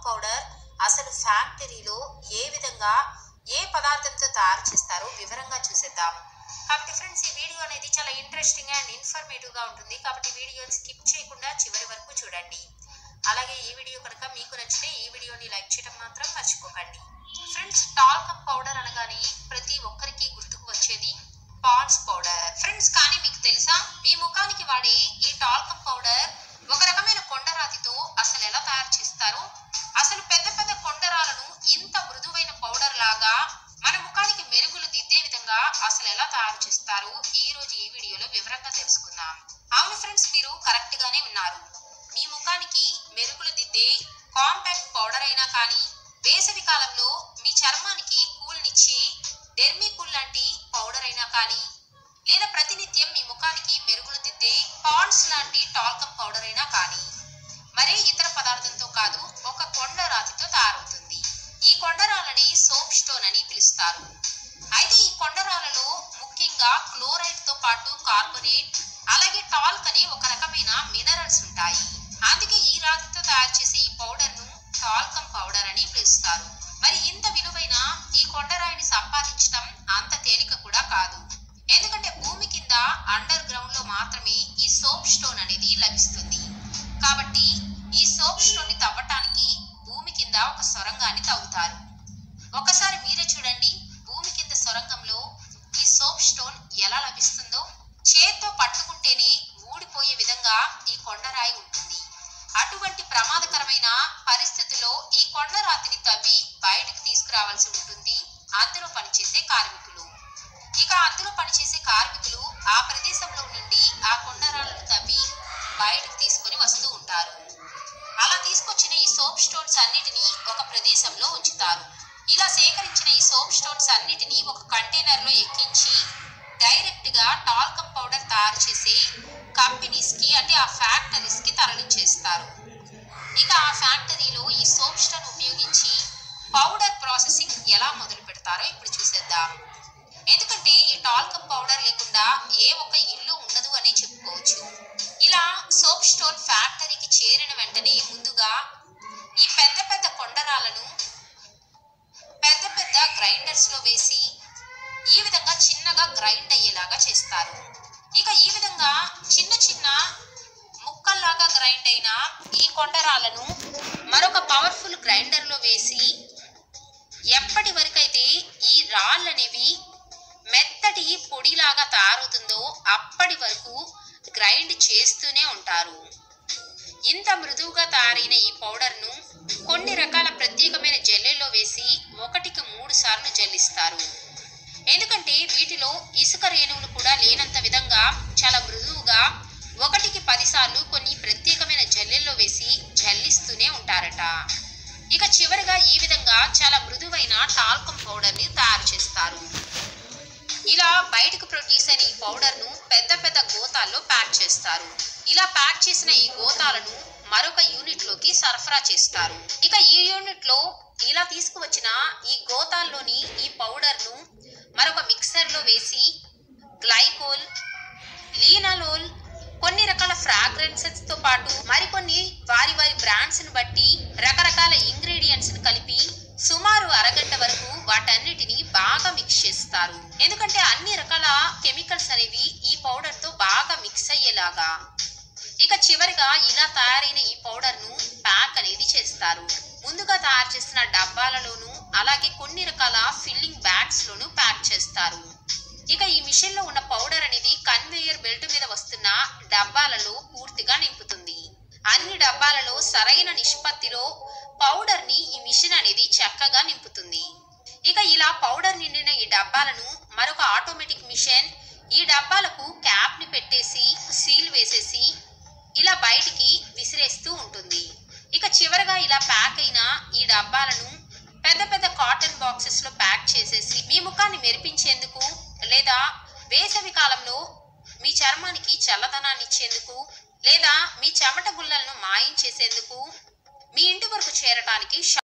powder అసలు ఫ్యాక్టరీలో ఏ విధంగా ఏ పదార్థంతో తయారు చేస్తారో వివరంగా చూసేద్దాం కాబట్టి ఫ్రెండ్స్ ఈ వీడియో అనేది చాలా ఇంట్రెస్టింగ్ అండ్ ఇన్ఫర్మేటివ్ గా ఉంటుంది కాబట్టి వీడియోని స్కిప్ చేయకుండా చివరి వరకు చూడండి అలాగే ఈ వీడియో కనుక మీకు నచ్చితే ఈ వీడియోని లైక్ చేయడం మాత్రం మర్చిపోకండి ఫ్రెండ్స్ టాల్కమ్ పౌడర్ అనగానే ప్రతి ఒక్కరికి గుర్తుకు వచ్చేది పాండ్స్ పౌడర్ ఫ్రెండ్స్ కానీ మీకు తెలుసా మీ ముఖానికి వాడే ఈ టాల్కమ్ పౌడర్ ఒక రకమైన కొండరాతితో అసలు ఎలా తయారు చేస్తారో అసలు పెద్ద పెద్ద కొండరాలను ఇంత మృదువైన పౌడర్ లాగా మన ముఖానికి మెరుగులు దిద్దే విధంగా అసలు ఎలా తయారు చేస్తారో ఈ రోజు ఈ వీడియోలో వివరంగా తెలుసుకుందాం అవును ఫ్రెండ్స్ మీరు కరెక్ట్ గానే ఉన్నారు మీ ముఖానికి మెరుగులు దిద్దే కాంపాక్ట్ పౌడర్ అయినా కానీ వేసవి కాలంలో మీ చర్మానికి కూల్నిచ్చే డెర్మీ కూల్ లాంటి పౌడర్ అయినా కానీ లేదా ప్రతినిత్యం మీ ముఖానికి మెరుగులు దిద్దే పాండ్స్ లాంటి టాల్కమ్ పౌడర్ అయినా కానీ మరే ఇతర పదార్థంతో కాదు ఒక కొండ రాతితో తయారవుతుంది ఈ కొండరాలని సోప్ స్టోన్ అని పిలుస్తారు అయితే ఈ కొండరాలలో ముఖ్యంగా క్లోరైడ్ తో పాటు కార్బొనేట్ అలాగే టాల్క్ అనే ఒక రకమైన మినరల్స్ ఉంటాయి అందుకే ఈ రాతితో తయారు చేసే ఈ పౌడర్ ను టాల్కమ్ పౌడర్ అని పిలుస్తారు మరి ఇంత విలువైన ఈ కొండరాయిని సంపాదించడం అంత తేలిక కూడా కాదు ఎందుకంటే భూమి కింద అండర్ గ్రౌండ్ లో మాత్రమే ఈ సోప్ స్టోన్ అనేది లభిస్తుంది కాబట్టి ఈ సోప్ స్టోన్ ని తవ్వటానికి భూమి కింద ఒక సొరంగాన్ని తవ్వుతారు ఒకసారి మీరే చూడండి భూమి కింద సొరంగంలో ఈ సోప్ స్టోన్ ఎలా లభిస్తుందో చేత్తో పట్టుకుంటేనే ఊడిపోయే విధంగా ఈ కొండరాయి ఉంటుంది అటువంటి ప్రమాదకరమైన పరిస్థితుల్లో ఈ కొండరాతిని తవ్వి బయటకు తీసుకురావాల్సి ఉంటుంది అందులో పనిచేసే కార్మికులు ఇక అందులో పనిచేసే కార్మికులు ఆ ప్రదేశంలో నుండి ఆ కొండరాలను తవ్వి బయటకు తీసుకొని వస్తూ ఉంటారు అలా తీసుకొచ్చిన ఈ సోప్ స్టోన్స్ అన్నిటినీ ఒక ప్రదేశంలో ఉంచుతారు ఇలా సేకరించిన ఈ సోప్ స్టోన్స్ అన్నిటినీ ఒక కంటైనర్ లో ఎక్కించి డైరెక్ట్ గా టాల్కమ్ పౌడర్ తయారు చేసే కంపెనీస్ కి అంటే ఆ ఫ్యాక్టరీస్ కి తరలించేస్తారు ఇక ఆ ఫ్యాక్టరీలో ఈ సోప్ స్టోన్ ఉపయోగించి పౌడర్ ప్రాసెసింగ్ ఎలా మొదలు పెడతారో ఇప్పుడు చూసేద్దాం ఎందుకంటే ఈ టాల్కమ్ పౌడర్ లేకుండా ఏ ఒక్క ఇల్లు ఉండదు అని చెప్పుకోవచ్చు ఇలా సోప్ స్టోన్ ఫ్యాక్టరీకి చేరిన వెంటనే ముందుగా ఈ పెద్ద పెద్ద కొండరాలను పెద్ద పెద్ద గ్రైండర్స్ లో వేసి ఈ విధంగా చిన్నగా గ్రైండ్ అయ్యేలాగా చేస్తారు ఇక ఈ విధంగా చిన్న చిన్న ముక్కల్లాగా గ్రైండ్ అయిన ఈ కొండరాలను మరొక పవర్ఫుల్ గ్రైండర్ లో వేసి ఎప్పటి వరకైతే ఈ రాళ్ళు అనేవి మెత్తటి పొడిలాగా తయారవుతుందో అప్పటి వరకు గ్రైండ్ చేస్తూనే ఉంటారు ఇంత మృదువుగా తయారైన ఈ పౌడర్ను కొన్ని రకాల ప్రత్యేకమైన జల్లెల్లో వేసి ఒకటికి మూడు సార్లు జల్లిస్తారు ఎందుకంటే వీటిలో ఇసుక రేణువులు కూడా లేనంత విధంగా చాలా మృదువుగా ఒకటికి పదిసార్లు కొన్ని ప్రత్యేకమైన జల్లెల్లో వేసి జల్లిస్తూనే ఉంటారట ఇక చివరిగా ఈ విధంగా చాలా మృదువైన టాల్కమ్ పౌడర్ని తయారు చేస్తారు ఇలా బయటకు ప్రొడ్యూస్ అయిన ఈ పౌడర్ ను పెద్ద పెద్ద గోతాల్లో ప్యాక్ చేస్తారు ఇలా ప్యాక్ చేసిన ఈ గోతాలను మరొక యూనిట్ లోకి సరఫరా చేస్తారు ఇక ఈ యూనిట్ లో ఇలా తీసుకువచ్చిన ఈ గోతాల్లోని ఈ పౌడర్ ను మరొక మిక్సర్ లో వేసి గ్లైకోల్ లీనాలోల్ కొన్ని రకాల ఫ్రాగ్రెన్సెస్ తో పాటు మరికొన్ని వారి వారి బ్రాండ్స్ ని బట్టి రకరకాల ఇంగ్రీడియంట్స్ ని కలిపి సుమారు అరగంట వరకు వాటన్నిటిని బాగా మిక్స్ చేస్తారు ఎందుకంటే అన్ని రకాల కెమికల్స్ అనేవి ఈ పౌడర్ తో బాగా మిక్స్ అయ్యేలాగా ఇక చివరిగా ఇలా తయారైన ఈ పౌడర్ ను ప్యాక్ అనేది చేస్తారు ముందుగా తయారు చేసిన డబ్బాలలోను అలాగే కొన్ని రకాల ఫిల్లింగ్ బ్యాగ్స్ లోను ప్యాక్ చేస్తారు ఇక ఈ మిషన్ లో ఉన్న పౌడర్ అనేది కన్వేయర్ బెల్ట్ మీద వస్తున్న డబ్బాలలో పూర్తిగా నింపుతుంది అన్ని డబ్బాలలో సరైన నిష్పత్తిలో పౌడర్ ని ఈ మిషన్ అనేది చక్కగా నింపుతుంది ఇక ఇలా పౌడర్ నిండిన ఈ డబ్బాలను మరొక ఆటోమేటిక్ మిషన్ ఈ డబ్బాలకు క్యాప్ ని పెట్టేసి సీల్ వేసేసి ఇలా బయటికి విసిరేస్తూ ఉంటుంది ఇక చివరగా ఇలా ప్యాక్ అయిన ఈ డబ్బాలను పెద్ద పెద్ద కాటన్ బాక్సెస్ లో ప్యాక్ చేసేసి మీ ముఖాన్ని మెరిపించేందుకు లేదా వేసవి కాలంలో మీ చర్మానికి చల్లదనాన్ని ఇచ్చేందుకు లేదా మీ చెమట గుల్లలను మాయం చేసేందుకు మీ ఇంటి వరకు చేరటానికి